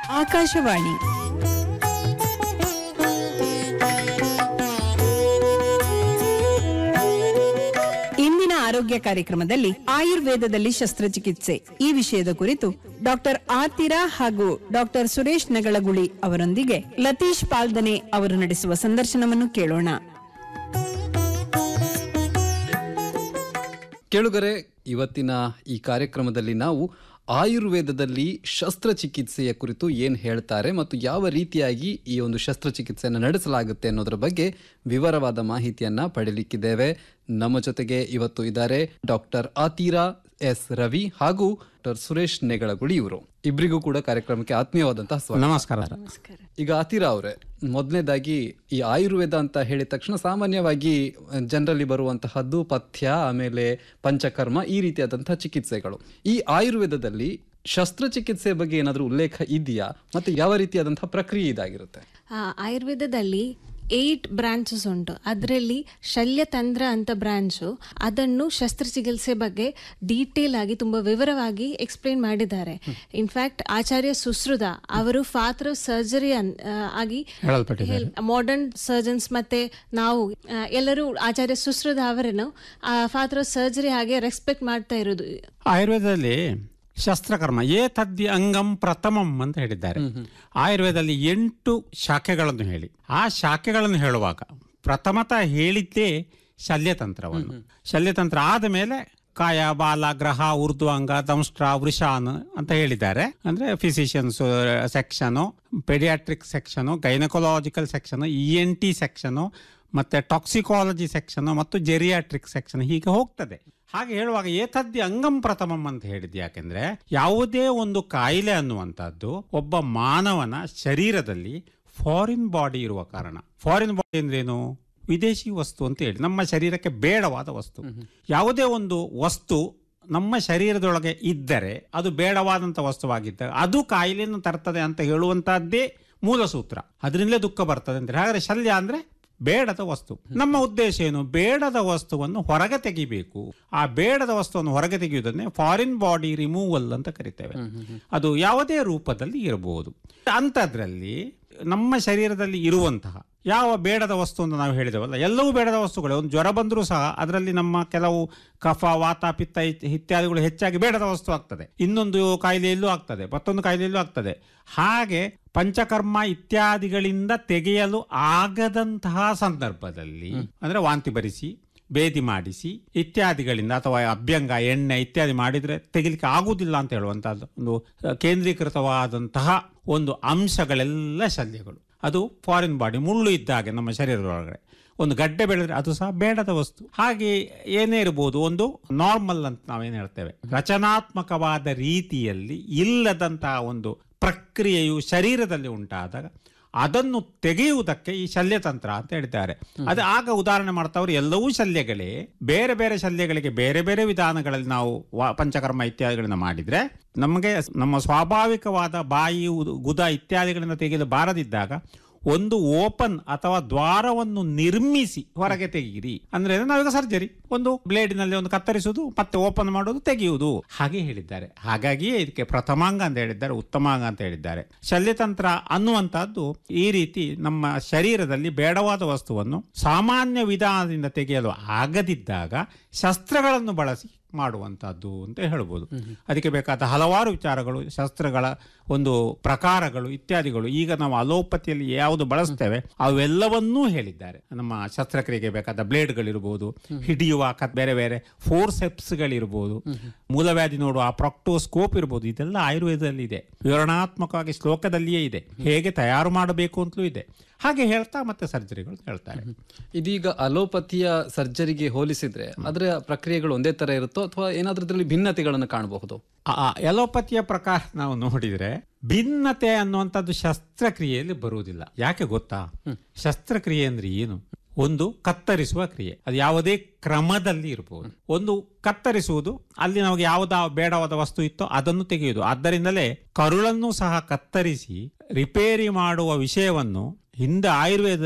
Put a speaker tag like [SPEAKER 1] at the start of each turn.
[SPEAKER 1] ಆಕಾಶವಾಣಿ ಇಂದಿನ ಆರೋಗ್ಯ ಕಾರ್ಯಕ್ರಮದಲ್ಲಿ ಆಯುರ್ವೇದದಲ್ಲಿ ಶಸ್ತ್ರಚಿಕಿತ್ಸೆ ಈ ವಿಷಯದ ಕುರಿತು ಡಾಕ್ಟರ್ ಆತಿರಾ ಹಾಗೂ ಡಾಕ್ಟರ್ ಸುರೇಶ್ ನಗಳಗುಳಿ ಅವರೊಂದಿಗೆ ಲತೀಶ್ ಪಾಲ್ದನೆ ಅವರು ನಡೆಸುವ ಸಂದರ್ಶನವನ್ನು ಕೇಳೋಣ
[SPEAKER 2] ಕೇಳುಗರೆ ಇವತ್ತಿನ ಈ ಕಾರ್ಯಕ್ರಮದಲ್ಲಿ ನಾವು ಆಯುರ್ವೇದದಲ್ಲಿ ಶಸ್ತ್ರಚಿಕಿತ್ಸೆಯ ಕುರಿತು ಏನು ಹೇಳ್ತಾರೆ ಮತ್ತು ಯಾವ ರೀತಿಯಾಗಿ ಈ ಒಂದು ಶಸ್ತ್ರಚಿಕಿತ್ಸೆಯನ್ನು ನಡೆಸಲಾಗುತ್ತೆ ಅನ್ನೋದರ ಬಗ್ಗೆ ವಿವರವಾದ ಮಾಹಿತಿಯನ್ನ ಪಡೆಯಲಿಕ್ಕಿದ್ದೇವೆ ನಮ್ಮ ಜೊತೆಗೆ ಇವತ್ತು ಇದ್ದಾರೆ ಡಾಕ್ಟರ್ ಆತೀರಾ ಎಸ್ ರವಿ ಹಾಗೂ ಡಾಕ್ಟರ್ ಸುರೇಶ್ ನೆಗಳಗುಳಿ ಇವರು ಇಬ್ಬರಿಗೂ ಕೂಡ ಕಾರ್ಯಕ್ರಮಕ್ಕೆ ಆತ್ಮೀಯವಾದಂತಹ ಸ್ವಾಗತ
[SPEAKER 3] ನಮಸ್ಕಾರ
[SPEAKER 2] ಈಗ ಆತಿರಾ ಅವರೇ ಮೊದಲನೇದಾಗಿ ಈ ಆಯುರ್ವೇದ ಅಂತ ಹೇಳಿದ ತಕ್ಷಣ ಸಾಮಾನ್ಯವಾಗಿ ಜನರಲ್ಲಿ ಬರುವಂತಹದ್ದು ಪಥ್ಯ ಆಮೇಲೆ ಪಂಚಕರ್ಮ ಈ ರೀತಿಯಾದಂತಹ ಚಿಕಿತ್ಸೆಗಳು ಈ ಆಯುರ್ವೇದದಲ್ಲಿ ಶಸ್ತ್ರಚಿಕಿತ್ಸೆ ಬಗ್ಗೆ ಏನಾದರೂ ಉಲ್ಲೇಖ ಇದೆಯಾ ಮತ್ತೆ ಯಾವ ರೀತಿಯಾದಂತಹ ಪ್ರಕ್ರಿಯೆ ಇದಾಗಿರುತ್ತೆ
[SPEAKER 4] ಆ, ಆಯುರ್ವೇದದಲ್ಲಿ ಏಟ್ ಬ್ರಾಂಚಸ್ ಉಂಟು ಅದರಲ್ಲಿ ಶಲ್ಯತಂತ್ರ ಅಂತ ಬ್ರಾಂಚು ಅದನ್ನು ಶಸ್ತ್ರಚಿಕಿತ್ಸೆ ಬಗ್ಗೆ ಡೀಟೇಲ್ ಆಗಿ ತುಂಬಾ ವಿವರವಾಗಿ ಎಕ್ಸ್ಪ್ಲೇನ್ ಮಾಡಿದ್ದಾರೆ ಇನ್ಫ್ಯಾಕ್ಟ್ ಆಚಾರ್ಯ ಸುಶ್ರುತ ಅವರು ಫಾದರ್ ಆಫ್ ಸರ್ಜರಿ ಆಗಿ
[SPEAKER 3] ಹೇಳಲ್ಪಟ್ಟಿದ್ದಾರೆ
[SPEAKER 4] ಮಾಡರ್ನ್ ಸರ್ಜನ್ಸ್ ಮತ್ತೆ ನಾವು ಆ, ಎಲ್ಲರೂ ಆಚಾರ್ಯ ಸುಶ್ರುತ ಅವರನ್ನು ಫಾದರ್ ಆಫ್ ಸರ್ಜರಿ ಹಾಗೆ ರೆಸ್ಪೆಕ್ಟ್ ಮಾಡ್ತಾ ಇರೋದು
[SPEAKER 3] ಆಯುರ್ವೇದದಲ್ಲಿ ಶಸ್ತ್ರಕರ್ಮ ಏ ತದ್ಯ ಅಂಗಂ ಪ್ರಥಮಂ ಅಂತ ಹೇಳಿದ್ದಾರೆ ಆಯುರ್ವೇದದಲ್ಲಿ ಎಂಟು ಶಾಖೆಗಳನ್ನು ಹೇಳಿ ಆ ಶಾಖೆಗಳನ್ನು ಹೇಳುವಾಗ ಪ್ರಥಮತಃ ಹೇಳಿದ್ದೇ ಶಲ್ಯತಂತ್ರವನ್ನು ಶಲ್ಯತಂತ್ರ ಆದ ಮೇಲೆ ಕಾಯ ಬಾಲ ಗ್ರಹ ಊರ್ಧ್ವಾಂಗ ದಂಷ್ಟ್ರ ವೃಷಾನ್ ಅಂತ ಹೇಳಿದ್ದಾರೆ ಅಂದ್ರೆ physicians section pediatric section gynecological section E N T section ಮತ್ತೆ ಟಾಕ್ಸಿಕಾಲಜಿ ಸೆಕ್ಷನ್ ಮತ್ತು ಜೆರಿಯಾಟ್ರಿಕ್ ಸೆಕ್ಷನ್ ಹೀಗೆ ಹೋಗ್ತದೆ ಹಾಗೆ ಹೇಳುವಾಗ ಏತದ್ಯ ಅಂಗಂ ಪ್ರಥಮಂ ಅಂತ ಹೇಳಿದ್ ಯಾಕೆಂದ್ರೆ ಯಾವುದೇ ಒಂದು ಕಾಯಿಲೆ ಅನ್ನುವಂಥದ್ದು ಒಬ್ಬ ಮಾನವನ ಶರೀರದಲ್ಲಿ ಫಾರಿನ್ ಬಾಡಿ ಇರುವ ಕಾರಣ ಫಾರಿನ್ ಬಾಡಿ ಅಂದ್ರೇನು ವಿದೇಶಿ ವಸ್ತು ಅಂತ ಹೇಳಿ ನಮ್ಮ ಶರೀರಕ್ಕೆ ಬೇಡವಾದ ವಸ್ತು ಯಾವುದೇ ಒಂದು ವಸ್ತು ನಮ್ಮ ಶರೀರದೊಳಗೆ ಇದ್ದರೆ ಅದು ಬೇಡವಾದಂಥ ವಸ್ತುವಾಗಿದ್ದಾಗ ಅದು ಕಾಯಿಲೆಯನ್ನು ತರ್ತದೆ ಅಂತ ಹೇಳುವಂತಹದ್ದೇ ಮೂಲ ಸೂತ್ರ ಅದರಿಂದಲೇ ದುಃಖ ಬರ್ತದೆ ಅಂತ ಹಾಗಾದ್ರೆ ಶಲ್ಯ ಅಂದ್ರೆ ಬೇಡದ ವಸ್ತು ನಮ್ಮ ಉದ್ದೇಶ ಏನು ಬೇಡದ ವಸ್ತುವನ್ನು ಹೊರಗೆ ತೆಗಿಬೇಕು ಆ ಬೇಡದ ವಸ್ತುವನ್ನು ಹೊರಗೆ ತೆಗೆಯುವುದನ್ನೇ ಫಾರಿನ್ ಬಾಡಿ ರಿಮೂವಲ್ ಅಂತ ಕರಿತೇವೆ ಅದು ಯಾವುದೇ ರೂಪದಲ್ಲಿ ಇರಬಹುದು ಅಂಥದ್ರಲ್ಲಿ ನಮ್ಮ ಶರೀರದಲ್ಲಿ ಇರುವಂತಹ ಯಾವ ಬೇಡದ ವಸ್ತು ಅಂತ ನಾವು ಹೇಳಿದೆವಲ್ಲ ಎಲ್ಲವೂ ಬೇಡದ ವಸ್ತುಗಳೇ ಒಂದು ಜ್ವರ ಬಂದರೂ ಸಹ ಅದರಲ್ಲಿ ನಮ್ಮ ಕೆಲವು ಕಫ ವಾತ ಪಿತ್ತ ಇತ್- ಇತ್ಯಾದಿಗಳು ಹೆಚ್ಚಾಗಿ ಬೇಡದ ವಸ್ತು ಆಗ್ತದೆ ಇನ್ನೊಂದು ಕಾಯಿಲೆಯಲ್ಲೂ ಆಗ್ತದೆ ಮತ್ತೊಂದು ಕಾಯಿಲೆಯಲ್ಲೂ ಆಗ್ತದೆ ಹಾಗೆ ಪಂಚಕರ್ಮ ಇತ್ಯಾದಿಗಳಿಂದ ತೆಗೆಯಲು ಆಗದಂತಹ ಸಂದರ್ಭದಲ್ಲಿ ಅಂದ್ರೆ ವಾಂತಿ ಬರಿಸಿ ಬೇದಿ ಮಾಡಿಸಿ ಇತ್ಯಾದಿಗಳಿಂದ ಅಥವಾ ಅಭ್ಯಂಗ ಎಣ್ಣೆ ಇತ್ಯಾದಿ ಮಾಡಿದ್ರೆ ತೆಗಿಲಿಕ್ಕೆ ಆಗುವುದಿಲ್ಲ ಅಂತ ಹೇಳುವಂತಹದ್ದು ಒಂದು ಕೇಂದ್ರೀಕೃತವಾದಂತಹ ಒಂದು ಅಂಶಗಳೆಲ್ಲ ಶಲ್ಯಗಳು ಅದು ಫಾರಿನ್ ಬಾಡಿ ಮುಳ್ಳು ಇದ್ದ ಹಾಗೆ ನಮ್ಮ ಶರೀರದೊಳಗಡೆ ಒಂದು ಗಡ್ಡೆ ಬೆಳೆದ್ರೆ ಅದು ಸಹ ಬೇಡದ ವಸ್ತು ಹಾಗೆ ಏನೇ ಇರಬಹುದು ಒಂದು ನಾರ್ಮಲ್ ಅಂತ ನಾವೇನು ಹೇಳ್ತೇವೆ ರಚನಾತ್ಮಕವಾದ ರೀತಿಯಲ್ಲಿ ಇಲ್ಲದಂತಹ ಒಂದು ಪ್ರಕ್ರಿಯೆಯು ಶರೀರದಲ್ಲಿ ಉಂಟಾದಾಗ ಅದನ್ನು ತೆಗೆಯುವುದಕ್ಕೆ ಈ ಶಲ್ಯತಂತ್ರ ಅಂತ ಹೇಳಿದ್ದಾರೆ ಅದು ಆಗ ಉದಾಹರಣೆ ಮಾಡ್ತಾವ್ರು ಎಲ್ಲವೂ ಶಲ್ಯಗಳೇ ಬೇರೆ ಬೇರೆ ಶಲ್ಯಗಳಿಗೆ ಬೇರೆ ಬೇರೆ ವಿಧಾನಗಳಲ್ಲಿ ನಾವು ವ- ಪಂಚಕರ್ಮ ಇತ್ಯಾದಿಗಳನ್ನ ಮಾಡಿದ್ರೆ ನಮಗೆ ನಮ್ಮ ಸ್ವಾಭಾವಿಕವಾದ ಬಾಯಿ ಉದು- ಗುದ ಇತ್ಯಾದಿಗಳಿಂದ ತೆಗೆಯಲು ಬಾರದಿದ್ದಾಗ ಒಂದು ಓಪನ್ ಅಥವಾ ದ್ವಾರವನ್ನು ನಿರ್ಮಿಸಿ ಹೊರಗೆ ತೆಗೀರಿ ಅಂದ್ರೆ ನಾವೀಗ ಸರ್ಜರಿ ಒಂದು ಬ್ಲೇಡಿನಲ್ಲಿ ಒಂದು ಕತ್ತರಿಸುವುದು ಮತ್ತೆ ಓಪನ್ ಮಾಡೋದು ತೆಗೆಯುವುದು ಹಾಗೆ ಹೇಳಿದ್ದಾರೆ ಹಾಗಾಗಿಯೇ ಇದಕ್ಕೆ ಪ್ರಥಮಾಂಗ ಅಂತ ಹೇಳಿದ್ದಾರೆ ಉತ್ತಮಾಂಗ ಅಂತ ಹೇಳಿದ್ದಾರೆ ಶಲ್ಯತಂತ್ರ ಅನ್ನುವಂತಹದ್ದು ಈ ರೀತಿ ನಮ್ಮ ಶರೀರದಲ್ಲಿ ಬೇಡವಾದ ವಸ್ತುವನ್ನು ಸಾಮಾನ್ಯ ವಿಧಾನದಿಂದ ತೆಗೆಯಲು ಆಗದಿದ್ದಾಗ ಶಸ್ತ್ರಗಳನ್ನು ಬಳಸಿ ಮಾಡುವಂತಹದ್ದು ಅಂತ ಹೇಳ್ಬೋದು ಅದಕ್ಕೆ ಬೇಕಾದ ಹಲವಾರು ವಿಚಾರಗಳು ಶಸ್ತ್ರಗಳ ಒಂದು ಪ್ರಕಾರಗಳು ಇತ್ಯಾದಿಗಳು ಈಗ ನಾವು ಅಲೋಪತಿಯಲ್ಲಿ ಯಾವುದು ಬಳಸ್ತೇವೆ ಅವೆಲ್ಲವನ್ನೂ ಹೇಳಿದ್ದಾರೆ ನಮ್ಮ ಶಸ್ತ್ರಕ್ರಿಯೆಗೆ ಬೇಕಾದ ಬ್ಲೇಡ್ಗಳಿರ್ಬೋದು ಹಿಡಿಯುವ ಕ- ಬೇರೆ ಬೇರೆ ಫೋರ್ಸೆಪ್ಸ್ಗಳಿರ್ಬೋದು ಮೂಲವ್ಯಾಧಿ ನೋಡುವ ಆ ಪ್ರೊಕ್ಟೋಸ್ಕೋಪ್ ಇರ್ಬೋದು ಇದೆಲ್ಲ ಆಯುರ್ವೇದದಲ್ಲಿ ಇದೆ ವಿವರಣಾತ್ಮಕವಾಗಿ ಶ್ಲೋಕದಲ್ಲಿಯೇ ಇದೆ ಹೇಗೆ ತಯಾರು ಮಾಡಬೇಕು ಅಂತಲೂ ಇದೆ ಹಾಗೆ ಹೇಳ್ತಾ ಮತ್ತೆ ಸರ್ಜರಿಗಳು ಹೇಳ್ತಾರೆ
[SPEAKER 2] ಇದೀಗ ಅಲೋಪತಿಯ ಸರ್ಜರಿಗೆ ಹೋಲಿಸಿದ್ರೆ ಅದರ ಪ್ರಕ್ರಿಯೆಗಳು ಒಂದೇ ತರ ಇರುತ್ತೋ ಅಥವಾ ಏನಾದ್ರೂ ಇದರಲ್ಲಿ ಭಿನ್ನತೆಗಳನ್ನು ಕಾಣಬಹುದು
[SPEAKER 3] ಆ ಎಲೋಪತಿಯ ಪ್ರಕಾರ ನಾವು ನೋಡಿದ್ರೆ ಭಿನ್ನತೆ ಅನ್ನುವಂಥದ್ದು ಶಸ್ತ್ರಕ್ರಿಯೆಯಲ್ಲಿ ಬರುವುದಿಲ್ಲ ಯಾಕೆ ಗೊತ್ತಾ ಶಸ್ತ್ರಕ್ರಿಯೆ ಅಂದ್ರೆ ಏನು ಒಂದು ಕತ್ತರಿಸುವ ಕ್ರಿಯೆ ಅದು ಯಾವುದೇ ಕ್ರಮದಲ್ಲಿ ಇರಬಹುದು ಒಂದು ಕತ್ತರಿಸುವುದು ಅಲ್ಲಿ ನಮಗೆ ಯಾವುದ ಬೇಡವಾದ ವಸ್ತು ಇತ್ತೋ ಅದನ್ನು ತೆಗೆಯುವುದು ಆದ್ದರಿಂದಲೇ ಕರುಳನ್ನು ಸಹ ಕತ್ತರಿಸಿ ರಿಪೇರಿ ಮಾಡುವ ವಿಷಯವನ್ನು ಹಿಂದೆ ಆಯುರ್ವೇದ